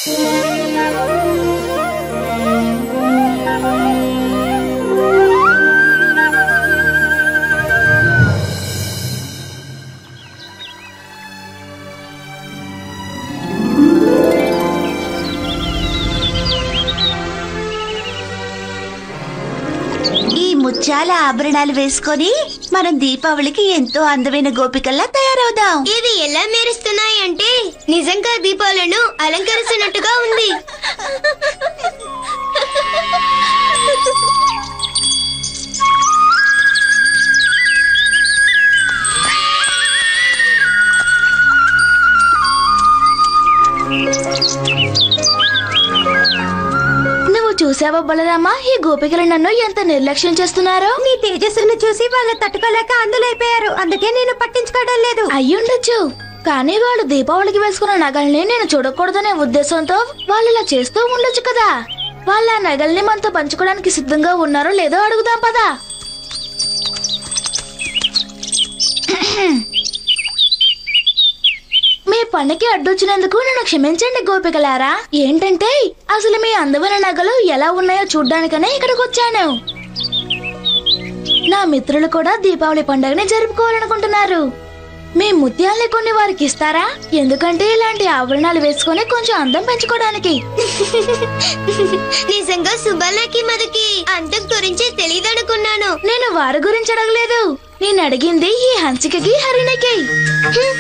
ఈ ముత్యాల ఆభరణాలు వేసుకొని మనం దీపావళికి ఎంతో అందమైన గోపికల్లా తయారవుదాం ఇవి ఎలా మెరుస్తున్నాయి అంటే నిజంగా దీపాలను అలంకరిస్తున్నట్టుగా ఉంది నువ్వు చూసావా బలరామా ఈ గోపికలు నన్ను ఎంత నిర్లక్ష్యం చేస్తున్నారో నీ తేజస్సును చూసి వాళ్ళు తట్టుకోలేక అందులైపోయారు అందుకే నేను పట్టించుకోవడం లేదు అయ్యుండొచ్చు కానీ వాళ్ళు దీపావళికి వేసుకున్న నగల్ని నేను చూడకూడదనే ఉద్దేశంతో వాళ్ళు ఇలా చేస్తూ ఉండొచ్చు కదా వాళ్ళ ఆ నగల్ని మనతో పంచుకోవడానికి సిద్ధంగా ఉన్నారో లేదో అడుగుదాం పదా మీ పనికి అడ్డొచ్చినందుకు నన్ను క్షమించండి గోపికలారా ఏంటంటే అసలు మీ అందమైన నగలు ఎలా ఉన్నాయో చూడ్డానికనే ఇక్కడికి వచ్చాను నా మిత్రులు కూడా దీపావళి పండుగని జరుపుకోవాలనుకుంటున్నారు మీ ముత్యాల్ని కొన్ని వారికి ఇస్తారా ఎందుకంటే ఇలాంటి ఆభరణాలు వేసుకొని కొంచెం అందం పెంచుకోవడానికి నిజంగా సుబర్ణకి మధుకి అందం గురించి తెలియదనుకున్నాను నేను వారి గురించి అడగలేదు నేను అడిగింది ఈ హంసికకి హరిణికి హ్మ్.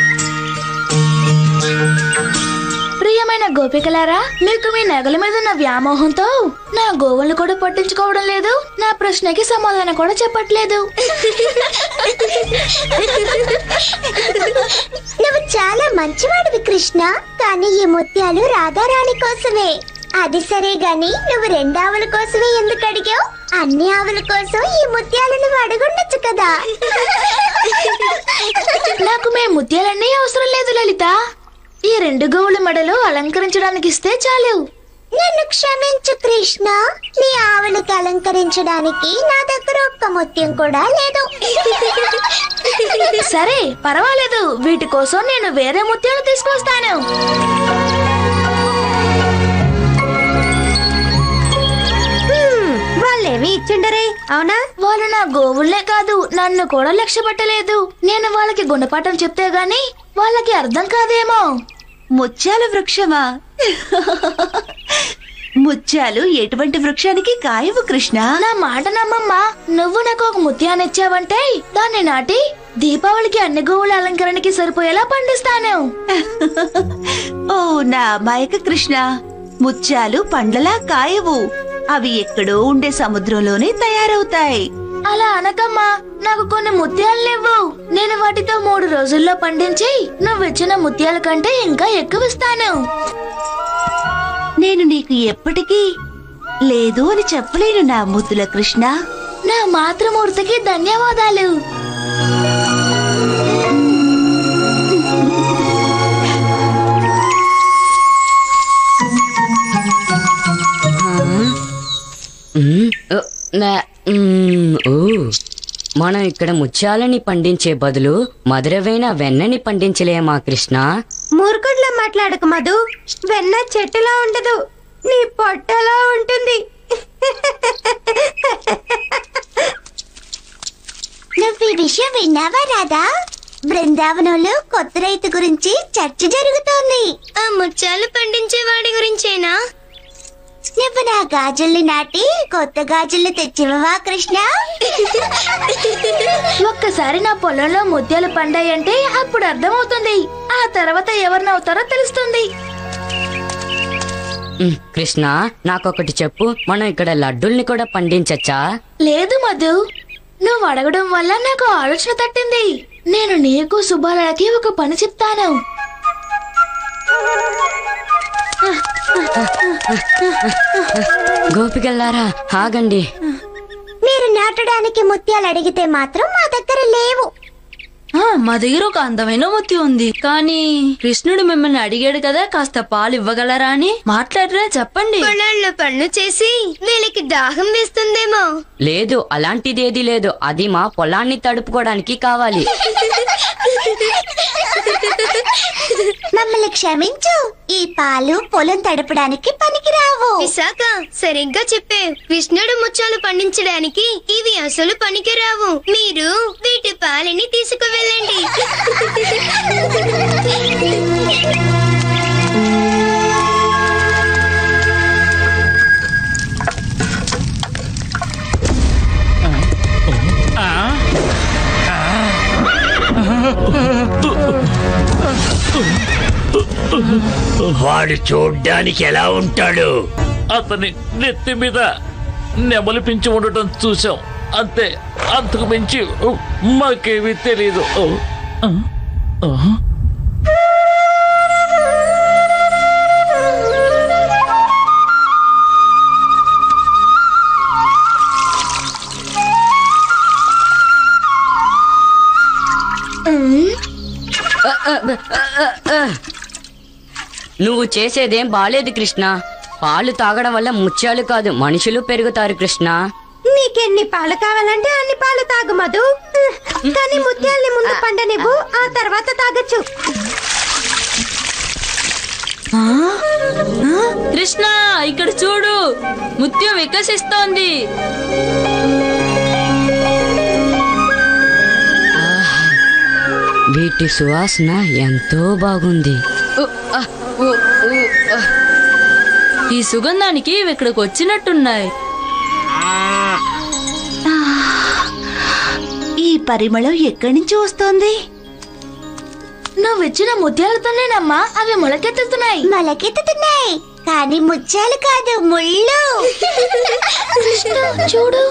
ప్రియమైన గోపికలారా మీకు మీ నగల మీద ఉన్న వ్యామోహంతో నా గోవులను కూడా పట్టించుకోవడం లేదు నా ప్రశ్నకి సమాధానం కూడా చెప్పట్లేదు నువ్వు చాలా మంచివాడివి కృష్ణ కానీ ఈ ముత్యాలు రాధారాణి కోసమే అది సరే గాని నువ్వు రెండావుల కోసమే ఎందుకు అడిగావు అన్ని ఆవుల కోసం ఈ ముత్యాలను నువ్వు అడుగుండొచ్చు కదా నాకు మే ముత్యాలన్నీ అవసరం లేదు లలిత ఈ రెండు గోవుల మెడలు అలంకరించడానికి ఇస్తే చాలు నన్ను క్షమించు కృష్ణ నీ ఆవులకు అలంకరించడానికి నా దగ్గర ఒక్క ముత్యం కూడా లేదు సరే పర్వాలేదు వీటి కోసం నేను వేరే ముత్యాలు తీసుకొస్తాను హ్మ్, వాళ్ళేమి ఇచ్చిండరే అవునా వాళ్ళు నా గోవుల్నే కాదు నన్ను కూడా లక్ష్య పెట్టలేదు నేను వాళ్ళకి గుణపాఠం చెప్తే గాని వాళ్ళకి అర్థం కాదేమో ముత్యాల వృక్షమా ముత్యాలు ఎటువంటి వృక్షానికి కాయవు కృష్ణ నా మాట నమ్మమ్మా నువ్వు నాకు ఒక ముత్యాన్ని ఇచ్చావంటే దాన్ని నాటి దీపావళికి అన్ని గోవుల అలంకరణకి సరిపోయేలా పండిస్తాను ఓ నా మాయక కృష్ణ ముత్యాలు పండ్లలా కాయవు అవి ఎక్కడో ఉండే సముద్రంలోనే తయారవుతాయి అలా అనకమ్మా నాకు కొన్ని ముత్యాలు లేవు నేను వాటితో మూడు రోజుల్లో పండించి నువ్వు ఇచ్చిన ముత్యాల కంటే ఇంకా ఎక్కువ ఇస్తాను నేను నీకు ఎప్పటికీ లేదు అని చెప్పలేను నా ముద్దుల కృష్ణ నా మాతృమూర్తికి ధన్యవాదాలు మ్మ్. ఓ, నా- మ్మ్. ఓ. మనం ఇక్కడ ముత్యాలని పండించే బదులు మధురమైన వెన్నని పండించలేమా కృష్ణ మూర్ఖుడ్లా మాట్లాడక మధు వెన్న చెట్టులా ఉండదు నీ పొట్టలా ఉంటుంది నువ్వు ఈ విషయం విన్నావా రాధా బృందావనంలో కొత్త రైతు గురించి చర్చ జరుగుతోంది ఆ ముత్యాలు పండించే వాడి గురించేనా నువ్వు నా గాజుల్ని నాటి కొత్త గాజుల్ని తెచ్చివవా కృష్ణ ఒక్కసారి నా పొలంలో ముత్యాలు పండాయంటే అప్పుడు అర్థమవుతుంది ఆ తర్వాత ఎవరినవుతారో తెలుస్తుంది మ్మ్. కృష్ణ నాకొకటి చెప్పు మనం ఇక్కడ లడ్డూల్ని కూడా పండించచ్చా లేదు మధు నువ్వు అడగడం వల్ల నాకు ఆలోచన తట్టింది నేను నీకు సుబ్బాలకి ఒక పని చెప్తాను గోపికల్లారా ఆగండి మీరు నాటడానికి ముత్యాలు అడిగితే మాత్రం మా దగ్గర లేవు ఆ, మా దగ్గర ఒక అందమైన ముత్యం ఉంది కానీ కృష్ణుడు మిమ్మల్ని అడిగాడు కదా కాస్త పాలు ఇవ్వగలరా అని మాట్లాడరా చెప్పండి పొలాల్లో పనులు చేసి వీళ్ళకి దాహం వేస్తుందేమో లేదు అలాంటిదేది లేదు అది మా పొలాన్ని తడుపుకోవడానికి కావాలి మమ్మల్ని క్షమించు ఈ పాలు పొలం తడపడానికి పనికిరావు విశాఖ సరిగ్గా చెప్పే కృష్ణుడు ముత్యాలు పండించడానికి ఇవి అసలు పనికిరావు మీరు వీటి పాలని తీసుకువెళ్ళండి వాడు చూడ్డానికి ఎలా ఉంటాడు అతని నెత్తి మీద నెమలి పించి ఉండటం చూసాం అంతే అంతకు మించి మాకేమీ తెలీదు నువ్వు చేసేదేం బాలేదు కృష్ణ పాలు తాగడం వల్ల ముత్యాలు కాదు మనుషులు పెరుగుతారు కృష్ణ నీకెన్ని పాలు కావాలంటే అన్ని పాలు తాగు మధు కానీ ముత్యాల్ని ముందు పండనివ్వు ఆ తర్వాత తాగొచ్చు కృష్ణ ఇక్కడ చూడు ముత్యం వికసిస్తోంది వీటి సువాసన ఎంతో బాగుంది ఉ, ఆ, ఉ, ఉ, ఆ. ఈ సుగంధానికి ఇవి ఇక్కడికి వచ్చినట్టున్నాయి ఈ పరిమళం ఎక్కడి నుంచి వస్తోంది నువ్వు ఇచ్చిన ముత్యాలతోనేనమ్మా అవి మొలకెత్తుతున్నాయి మొలకెత్తుతున్నాయి కానీ ముత్యాలు కాదు ముళ్ళు చూడు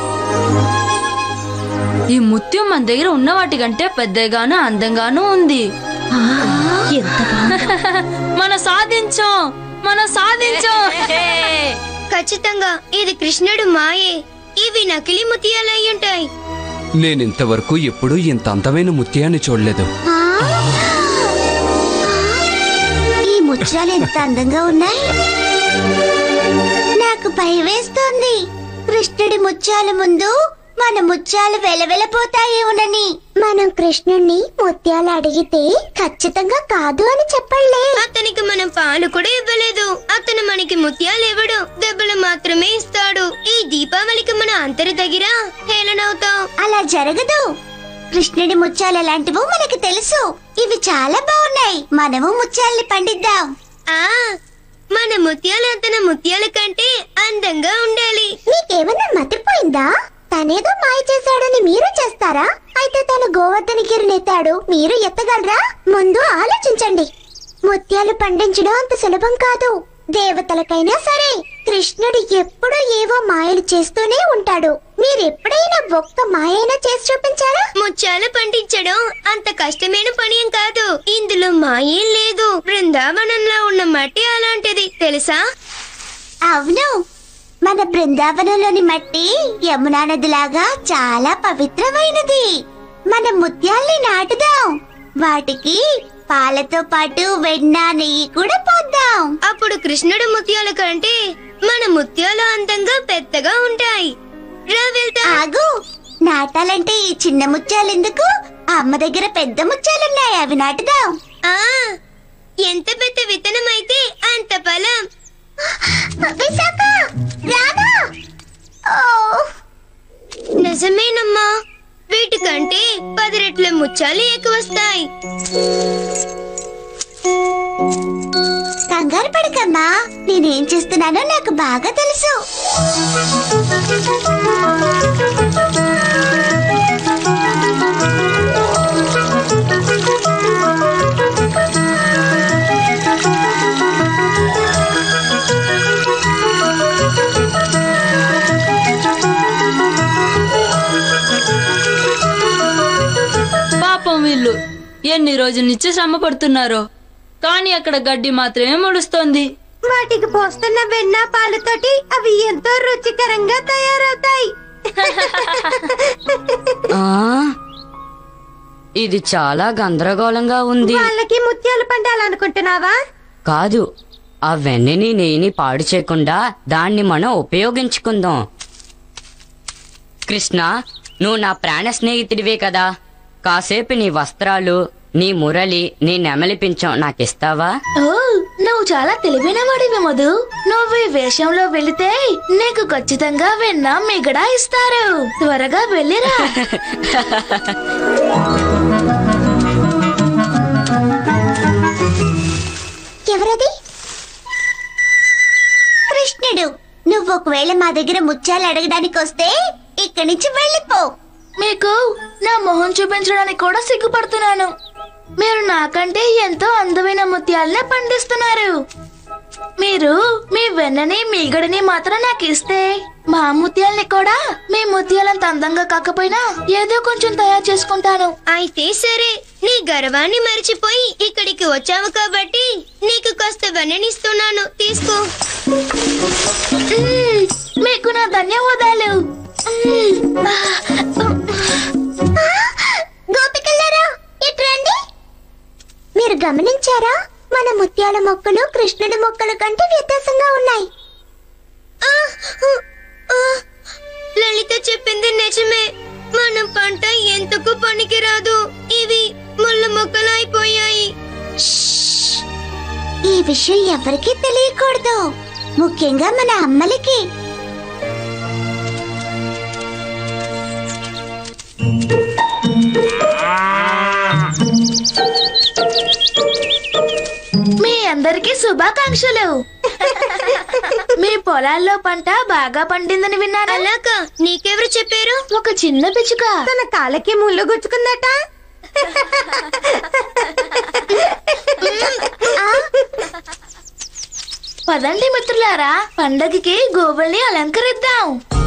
ఈ ముత్యం మన దగ్గర ఉన్న వాటికంటే పెద్దగాను అందంగాను ఉంది ఎంత బాగుంది. మనం సాధించాం మనం సాధించాం ఖచ్చితంగా ఇది కృష్ణుడు మాయే ఇవి నకిలీ ముత్యాలు అయ్యుంటాయి నేనింతవరకు ఎప్పుడూ ఇంత అందమైన ముత్యాన్ని చూడలేదు ఆ? ఈ ముత్యాలు ఎంత అందంగా ఉన్నాయి నాకు భయం వేస్తోంది కృష్ణుడి ముత్యాల ముందు మన ముత్యాలు వెలవెలపోతాయేమోనని మనం కృష్ణుణ్ణి ముత్యాలు అడిగితే ఖచ్చితంగా కాదు అని చెప్పలే అతనికి మనం పాలు కూడా ఇవ్వలేదు అతను మనకి ముత్యాలు ఇవ్వడు దెబ్బలు మాత్రమే ఇస్తాడు ఈ దీపావళికి మన అంతరి దగ్గర హేళనవుతాం అలా జరగదు కృష్ణుడి ముత్యాలు ఎలాంటివో మనకి తెలుసు ఇవి చాలా బాగున్నాయి మనము ముత్యాల్ని పండిద్దాం ఆ మన ముత్యాలు అతని ముత్యాల కంటే అందంగా ఉండాలి మీకేమన్నా మతిపోయిందా తనేదో మాయ చేశాడని మీరు చేస్తారా అయితే తను గోవర్ధన గిరినెత్తాడు మీరు ఎత్తగలరా ముందు ఆలోచించండి ముత్యాలు పండించడం అంత సులభం కాదు దేవతలకైనా సరే కృష్ణుడు ఎప్పుడూ ఏవో మాయలు చేస్తూనే ఉంటాడు మీరెప్పుడైనా ఒక్క మాయైనా చేసి చూపించారా ముత్యాలు పండించడం అంత కష్టమైన పని ఏం కాదు ఇందులో మాయేం లేదు బృందావనంలో ఉన్న మట్టి అలాంటిది తెలుసా అవును మన బృందావనంలోని మట్టి యమునా నదిలాగా చాలా పవిత్రమైనది మన ముత్యాల్ని నాటుదాం వాటికి పాలతో పాటు వెన్న నెయ్యి కూడా పోద్దాం అప్పుడు కృష్ణుడు ముత్యాల కంటే మన ముత్యాలు అందంగా పెద్దగా ఉంటాయి రా వెళ్తా ఆగు నాటాలంటే ఈ చిన్న ముత్యాలు ఎందుకు అమ్మ దగ్గర పెద్ద ముత్యాలున్నాయి అవి నాటుదాం ఆ ఎంత పెద్ద విత్తనం అయితే అంత బలం విశాఖ రాధా ఓ నిజమేనమ్మా వీటికంటే పది రెట్ల ముత్యాలు ఎక్కువ వస్తాయి కంగారు పడకమ్మా నేనేం చేస్తున్నానో నాకు బాగా తెలుసు పాపం వీళ్ళు ఎన్ని రోజుల నుంచి శ్రమ పడుతున్నారో కానీ అక్కడ గడ్డి మాత్రమే మొలుస్తోంది వాటికి పోస్తున్న వెన్న పాలతోటి అవి ఎంతో రుచికరంగా తయారవుతాయి ఆ ఇది చాలా గందరగోళంగా ఉంది వాళ్ళకి ముత్యాలు పండాలనుకుంటున్నావా కాదు ఆ వెన్నని నెయ్యిని పాడు చేయకుండా దాన్ని మనం ఉపయోగించుకుందాం కృష్ణ నువ్వు నా ప్రాణ స్నేహితుడివే కదా కాసేపు నీ వస్త్రాలు నీ మురళి నీ నెమలి పించం నాకిస్తావా ఓ నువ్వు చాలా తెలివైన వాడివి మధు నువ్వు ఈ వేషంలో వెళితే నీకు ఖచ్చితంగా వెన్న మిగడ ఇస్తారు త్వరగా వెళ్ళిరా ఎవరది కృష్ణుడు నువ్వు ఒకవేళ మా దగ్గర ముత్యాలు అడగడానికి వస్తే ఇక్కడి నుంచి వెళ్ళిపో మీకు నా మొహం చూపించడానికి కూడా సిగ్గుపడుతున్నాను మీరు నాకంటే ఎంతో అందమైన ముత్యాలనే పండిస్తున్నారు మీరు మీ వెన్నని మీగడని మాత్రం నాకు ఇస్తే మా ముత్యాల్ని కూడా మీ ముత్యాలంత అందంగా కాకపోయినా ఏదో కొంచెం తయారు చేసుకుంటాను అయితే సరే నీ గర్వాన్ని మరిచిపోయి ఇక్కడికి వచ్చావు కాబట్టి నీకు కాస్త వెన్ననిస్తున్నాను తీసుకో మ్మ్, మీకు నా ధన్యవాదాలు మ్మ్, ఆ, గోపికల్లారా ఇటు రండి మీరు గమనించారా మన ముత్యాల మొక్కలు కృష్ణుడి మొక్కల కంటే వ్యత్యాసంగా ఉన్నాయి ఆ, ఆ, ఆ. లలిత చెప్పింది నిజమే మన పంట ఎంతకు పనికిరాదు ఇవి ముళ్ళ మొక్కలైపోయాయి శ్ష్! ఈ విషయం ఎవరికీ తెలియకూడదు ముఖ్యంగా మన అమ్మలకి మీ అందరికీ శుభాకాంక్షలు మీ పొలాల్లో పంట బాగా పండిందని విన్నాను అలాగా నీకెవరు చెప్పారు ఒక చిన్న పిచ్చుక తన కాళ్ళకి ముళ్ళు గుచ్చుకుందట పదండి మిత్రులారా పండగకి గోవుల్ని అలంకరిద్దాం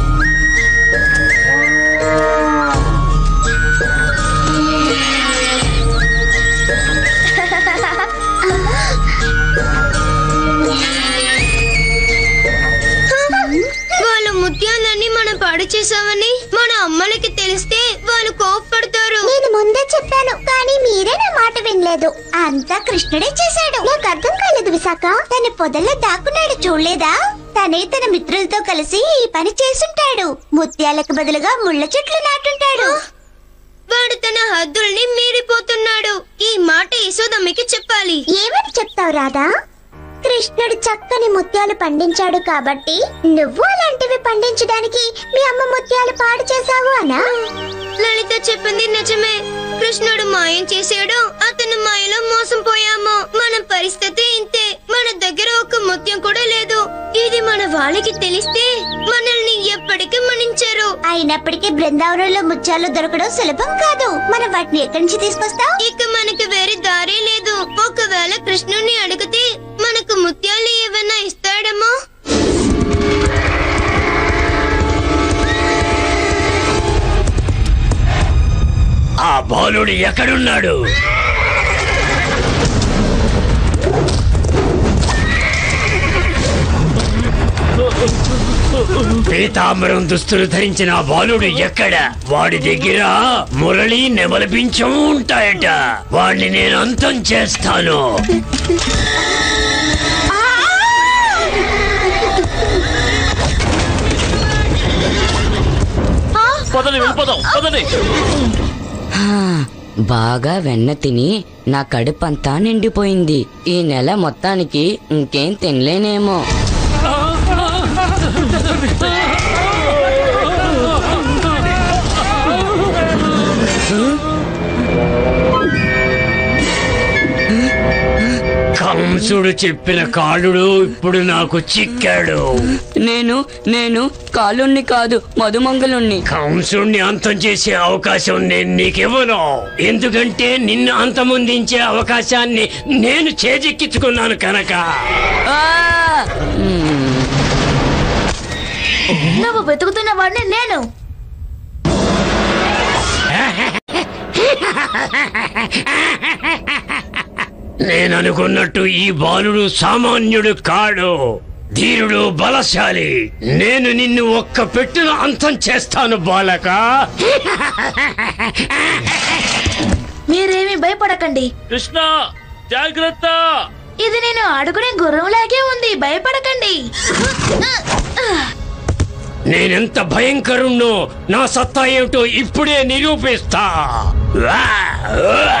వాళ్ళ ముత్యాలన్నీ మనం పాడు చేసామని మన అమ్మలకి తెలిస్తే వాళ్ళు కోప్పడతారు నేను ముందే చెప్పాను కానీ మీరే నా మాట వినలేదు అంతా కృష్ణుడే చేశాడు నాకు అర్థం కాలేదు విశాఖ తన పొదల్లో దాక్కున్నాడు చూడలేదా తనే తన మిత్రులతో కలిసి ఈ పని చేసుంటాడు ముత్యాలకు బదులుగా ముళ్ళ చెట్లు నాటుంటాడు వాడు తన హద్దుల్ని మీరిపోతున్నాడు ఈ మాట యశోదమ్మకి చెప్పాలి ఏమని చెప్తావు రాధా కృష్ణుడు చక్కని ముత్యాలు పండించాడు కాబట్టి నువ్వు అలాంటివి పండించడానికి మీ అమ్మ ముత్యాలు పాడు చేశావు అనా లలిత చెప్పింది నిజమే కృష్ణుడు మాయం చేశాడు అతను మాయలో మోసం పోయాము మన పరిస్థితి ఇంతే మన దగ్గర ఒక ముత్యం కూడా లేదు ఇది మన వాళ్ళకి తెలిస్తే మనల్ని ఎప్పటికీ మన్నించరు అయినప్పటికీ బృందావనంలో ముత్యాలు దొరకడం సులభం కాదు మనం వాటిని ఎక్కడి నుంచి తీసుకొస్తావు ఇక మనకి వేరే దారే లేదు ఒకవేళ కృష్ణుని అడిగితే మనకు ముత్యాలు ఏమైనా ఇస్తాడేమో ఆ బాలుడు ఎక్కడున్నాడు పీతాంబరం దుస్తులు ధరించిన ఆ బాలుడు ఎక్కడ వాడి దగ్గర మురళి నెమలిపించం ఉంటాయట వాడిని నేను అంతం చేస్తాను పదని వెళ్ళిపోదాం పదని హా, బాగా వెన్న తిని నా కడుపంతా నిండిపోయింది ఈ నెల మొత్తానికి ఇంకేం తినలేనేమో కంసుడు చెప్పిన కాళుడు ఇప్పుడు నాకు చిక్కాడు నేను నేను కాలుణ్ణి కాదు మధుమంగలుణ్ణి కంసుడిని అంతం చేసే అవకాశం నేను నీకివ్వను ఎందుకంటే నిన్ను అంతమొందించే అవకాశాన్ని నేను చేజెక్కించుకున్నాను కనుక ఆ! మ్మ్. నువ్వు వెతుకుతున్న వాడిని నేను నేను అనుకున్నట్టు ఈ బాలుడు సామాన్యుడు కాడు ధీరుడు బలశాలి నేను నిన్ను ఒక్క పెట్టున అంతం చేస్తాను బాలక మీరేమీ భయపడకండి కృష్ణ జాగ్రత్త ఇది నేను ఆడుకునే గుర్రంలాగే ఉంది భయపడకండి నేనెంత భయంకరుణ్ణో నా సత్తా ఏమిటో ఇప్పుడే నిరూపిస్తా వా! వా!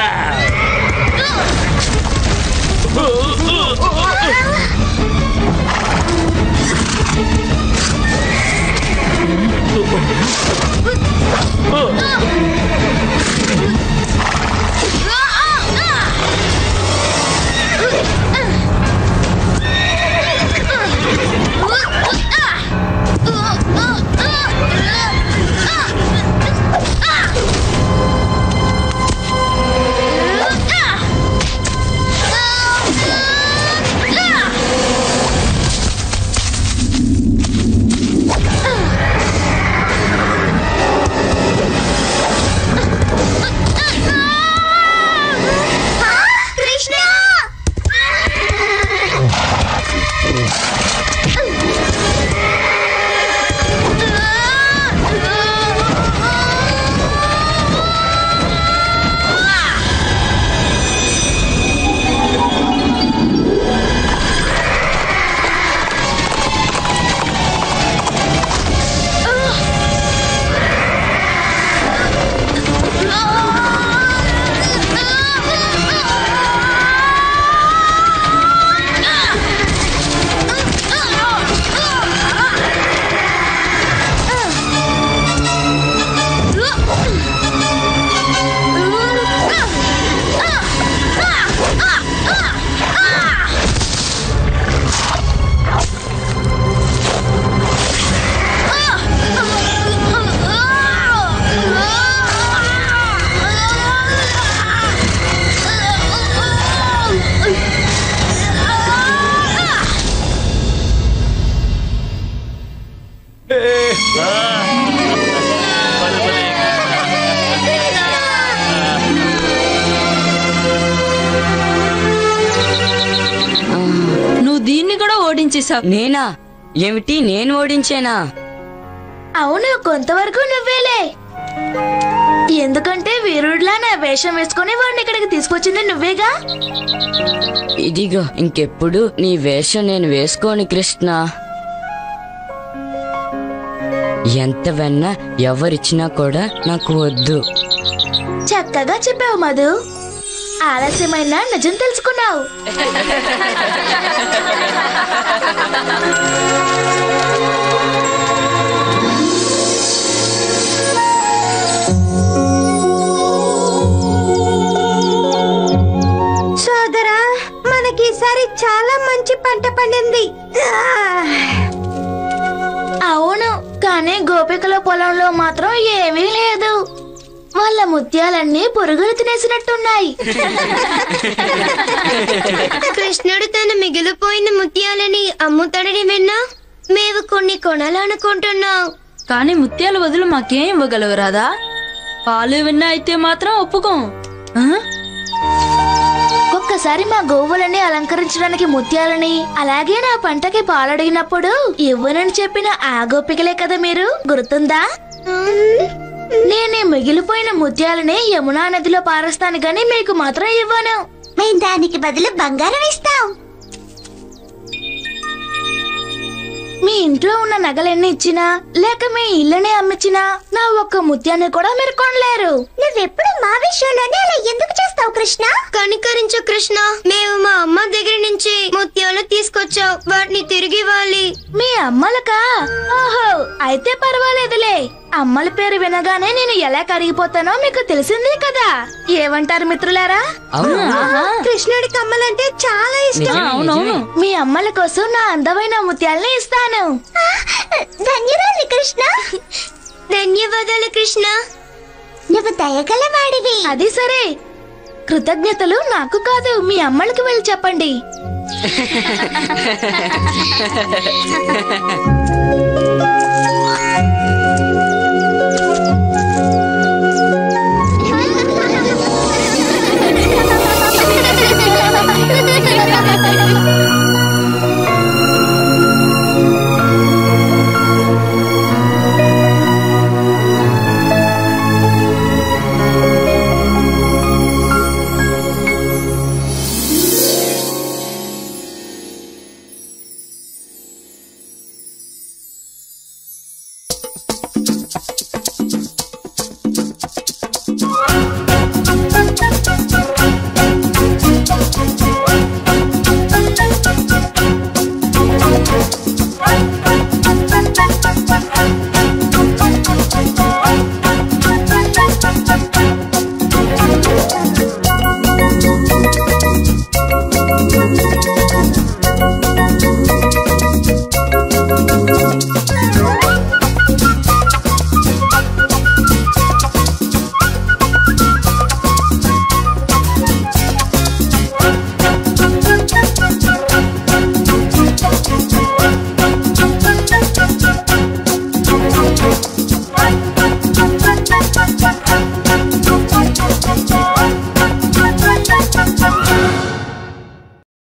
కృష్ణ నువ్వు దీన్ని కూడా ఓడించేశావు నేనా ఏమిటి నేను ఓడించేనా అవును కొంతవరకు నువ్వేలే ఎందుకంటే వీరుడిలా నా వేషం వేసుకొని వాడిని ఇక్కడికి తీసుకొచ్చింది నువ్వేగా ఇదిగో ఇంకెప్పుడు నీ వేషం నేను వేసుకోను కృష్ణ ఎంత వెన్న ఎవరిచ్చినా కూడా నాకు వద్దు చక్కగా చెప్పావు మధు ఆలస్యమైన నిజం తెలుసుకున్నావు సోదరా మనకి ఈసారి చాలా మంచి పంట పండింది అవును కానీ గోపికల పొలంలో మాత్రం ఏమీ లేదు వాళ్ళ ముత్యాలన్నీ పురుగులు తినేసినట్టున్నాయి కృష్ణుడు తన మిగిలిపోయిన ముత్యాలని అమ్ముతాడని విన్నా మేము కొన్ని కొనాలనుకుంటున్నాం కానీ ముత్యాల బదులు మాకేం ఇవ్వగలవు రాదా పాలు విన్నా అయితే మాత్రం ఒప్పుకోం ఆ? ఒక్కసారి మా గోవులని అలంకరించడానికి ముత్యాలని అలాగే నా పంటకి పాలడిగినప్పుడు ఇవ్వనని చెప్పిన ఆ గోపికలే కదా మీరు గుర్తుందా నేను ఈ మిగిలిపోయిన ముత్యాలని యమునా నదిలో పారేస్తాను గాని మీకు మాత్రం ఇవ్వను మేము దానికి బదులు బంగారం ఇస్తాం మీ ఇంట్లో ఉన్న నగలెన్ని ఇచ్చినా లేక మీ ఇల్లుని అమ్మిచ్చినా నా ఒక్క ముత్యాన్ని కూడా మీరు కొనలేరు నువ్వెప్పుడు మా విషయంలోనే అలా ఎందుకు చేస్తావు కృష్ణ కనికరించు కృష్ణ మేము మా అమ్మ దగ్గర నుంచి ముత్యాలు తీసుకొచ్చాం వాటిని తిరిగి ఇవ్వాలి మీ అమ్మలకా ఓహో అయితే పర్వాలేదులే అమ్మల పేరు వినగానే నేను ఎలా కరిగిపోతానో మీకు తెలిసిందే కదా ఏమంటారు మిత్రులారా అవును కృష్ణుడి కమ్మలంటే చాలా ఇష్టం నిజమే, అవునవును నిజమే. మీ అమ్మల కోసం నా అందమైన ముత్యాల్ని ఇస్తాను ధన్యవాదాలు కృష్ణ ధన్యవాదాలు కృష్ణ నువ్వు దయగలవాడివి అది సరే కృతజ్ఞతలు నాకు కాదు మీ అమ్మలకి వెళ్ళి చెప్పండి